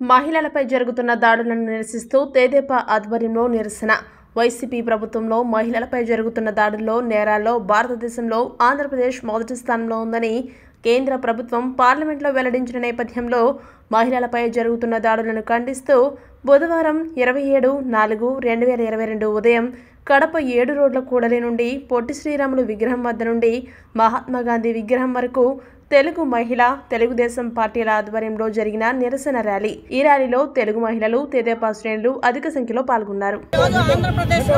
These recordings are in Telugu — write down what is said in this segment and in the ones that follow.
మహిళలపై జరుగుతున్న దాడులను నిరసిస్తూ తెదేపా ఆధ్వర్యంలో నిరసన వైసీపీ ప్రభుత్వంలో మహిళలపై జరుగుతున్న దాడుల్లో నేరాల్లో భారతదేశంలో ఆంధ్రప్రదేశ్ మొదటి స్థానంలో ఉందని కేంద్ర ప్రభుత్వం పార్లమెంట్లో వెల్లడించిన నేపథ్యంలో మహిళలపై జరుగుతున్న దాడులను ఖండిస్తూ బుధవారం ఇరవై ఏడు నాలుగు రెండు వేల ఇరవై రెండు ఉదయం కడప ఏడు రోడ్ల కూడలి నుండి పొట్టి శ్రీరాములు విగ్రహం వద్ద నుండి మహాత్మా గాంధీ విగ్రహం వరకు తెలుగు మహిళ తెలుగుదేశం పార్టీల ఆధ్వర్యంలో జరిగిన నిరసన ర్యాలీ ఈ ర్యాలీలో తెలుగు మహిళలు తెదేపా శ్రేణులు అధిక సంఖ్యలో పాల్గొన్నారు ఈరోజు ఆంధ్రప్రదేశ్లో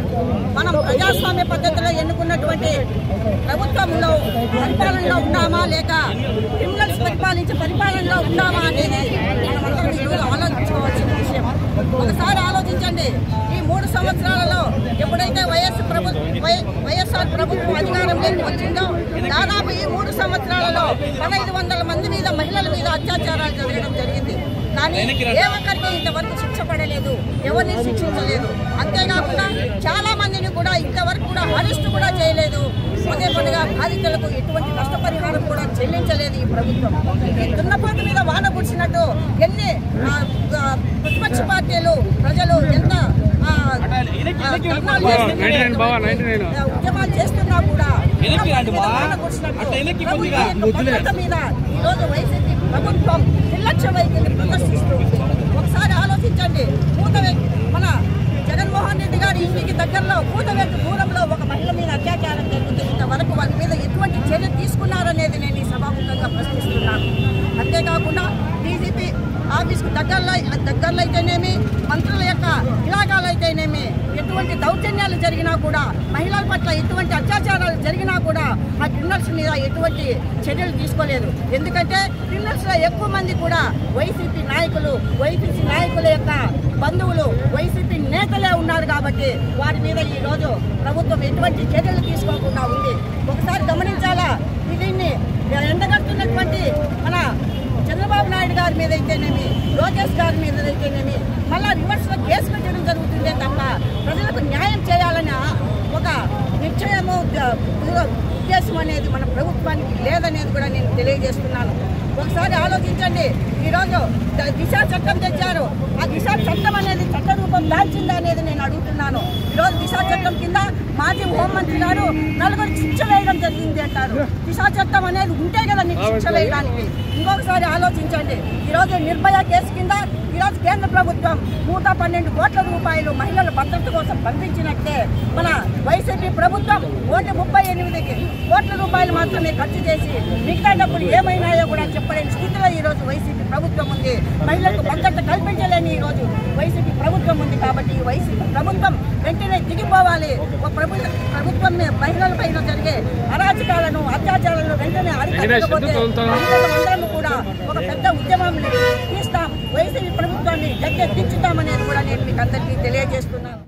మనం ప్రజాస్వామ్య పద్ధతిలో ఎన్నుకున్నటువంటి ప్రభుత్వంలో పరిపాలనలో ఉన్నామా లేక క్రిమినల్స్ పరిపాలించే పరిపాలనలో ఉన్నామా అనేది మనమందరం ఈరోజు ఆలోచించుకోవాల్సిన విషయం ఒకసారి ఆలోచించండి ఈ మూడు సంవత్సరాలలో ఎప్పుడైతే వైఎస్ ప్రభు వై- వైఎస్ఆర్ ప్రభుత్వం అధికారంలోకి వచ్చిందో దాదాపు ఈ మూడు సంవత్సరాలలో పదహైదు వందల మంది మీద మహిళల మీద అత్యాచారాలు జరగడం జరిగింది కానీ ఏ ఒక్కరికి ఇంతవరకు శిక్ష పడలేదు ఎవరిని శిక్షించలేదు అంతేకాకుండా చాలా మందిని కూడా ఇంతవరకు కూడా అరెస్ట్ కూడా చేయలేదు అదే పనిగా బాధితులకు ఎటువంటి నష్టపరిహారం కూడా చెల్లించలేదు ఈ ప్రభుత్వం ఈ దున్నపోతు మీద వాన కురిసినట్టు ఎన్ని ఆ, ఆ, ప్రతిపక్ష పార్టీలు ప్రజలు ఎంత ఆ, ఆ, ధర్నాలు చేస్తున్నా, ఆ, ఉద్యమాలు చేస్తున్నా కూడా దున్నపోతు మీద వాన కురిసినట్టు ప్రభుత్వం యొక్క భద్రత మీద ఈరోజు వైసీపీ ప్రభుత్వం నిర్లక్ష్య వైఖరిని ప్రదర్శిస్తూ ఉంది ఒకసారి ఆలోచించండి కూతవే మన జగన్మోహన్ రెడ్డి గారి ఇంటికి దగ్గరలో కూతవేటు దూరంలో ఒక మహిళ మీద అత్యాచారం జరుగుతుంది ఇంతవరకు వాళ్ళ మీద ఎటువంటి చర్య తీసుకున్నారనేది నేను ఈ సభాముఖంగా ప్రశ్నిస్తున్నాను అంతేకాకుండా డీజీపీ ఆఫీస్కు దగ్గరలో దగ్గరలో అయితేనేమి మంత్రుల యొక్క ఇలాకాలు అయితేనేమి ఎటువంటి దౌర్జన్యాలు జరిగినా కూడా మహిళల పట్ల ఎటువంటి అత్యాచారాలు జరిగినా కూడా ఆ క్రిమినల్స్ మీద ఎటువంటి చర్యలు తీసుకోలేదు ఎందుకంటే క్రిమినల్స్ లో ఎక్కువ మంది కూడా వైసీపీ నాయకులు వైసీపీ నాయకుల యొక్క బంధువులు వైసీపీ నేతలే ఉన్నారు కాబట్టి వారి మీద ఈ రోజు ప్రభుత్వం ఎటువంటి చర్యలు తీసుకోకుండా ఉంది ఒకసారి గమనించాలా దీన్ని ఎండగడుతున్నటువంటి మన చంద్రబాబు నాయుడు గారి మీద అయితేనేమి లోకేష్ గారి మీద అయితేనేమి మళ్ళా రివర్స్ లో కేసు పెట్టడం జరుగుతుందే తప్ప ప్రజలకు న్యాయం చేయాలన్న ఒక నిశ్చయము ఉ- ఉద్దేశం అనేది మన ప్రభుత్వానికి లేదనేది కూడా నేను తెలియజేస్తున్నాను ఒకసారి ఆలోచించండి ఈరోజు ద- దిశ చట్టం తెచ్చారు ఆ దిశ చట్టం అనేది చట్ట రూపం దాల్చిందా అనేది నేను అడుగుతున్నాను ఈరోజు దిశ చట్టం కింద మాజీ హోంమంత్రి గారు నలుగురికి శిక్ష వేయడం జరిగింది అంటారు దిశ చట్టం అనేది ఉంటే కదా నీకు శిక్ష వేయడానికి ఇంకొకసారి ఆలోచించండి ఈరోజు నిర్భయ కేసు కింద ఈరోజు కేంద్ర ప్రభుత్వం నూట పన్నెండు కోట్ల రూపాయలు మహిళల భద్రత కోసం పంపించినట్టే మన వైసీపీ ప్రభుత్వం ఓటి ముప్పై ఎనిమిదికి కోట్ల రూపాయలు మాత్రమే ఖర్చు చేసి మిగతా డబ్బులు ఏమైనాయో కూడా చెప్పలేని స్థితిలో ఈ రోజు వైసీపీ ప్రభుత్వం ఉంది మహిళలకు భద్రత కల్పించలేని ఈ రోజు వైసీపీ ప్రభుత్వం ఉంది కాబట్టి ఈ వైసీపీ ప్రభుత్వం వెంటనే దిగిపోవాలి ఒక ప్రభుత్వ ప్రభుత్వం మీద మహిళల పైన జరిగే అరాచకాలను అత్యాచారాలను వెంటనే అరికట్టకపోతే మహిళలందరం కూడా ఒక పెద్ద ఉద్యమం తీస్తాం వైసీపీ ప్రభుత్వాన్ని గట్టె దించుతామనేది కూడా నేను మీకు అందరికీ తెలియజేస్తున్నాను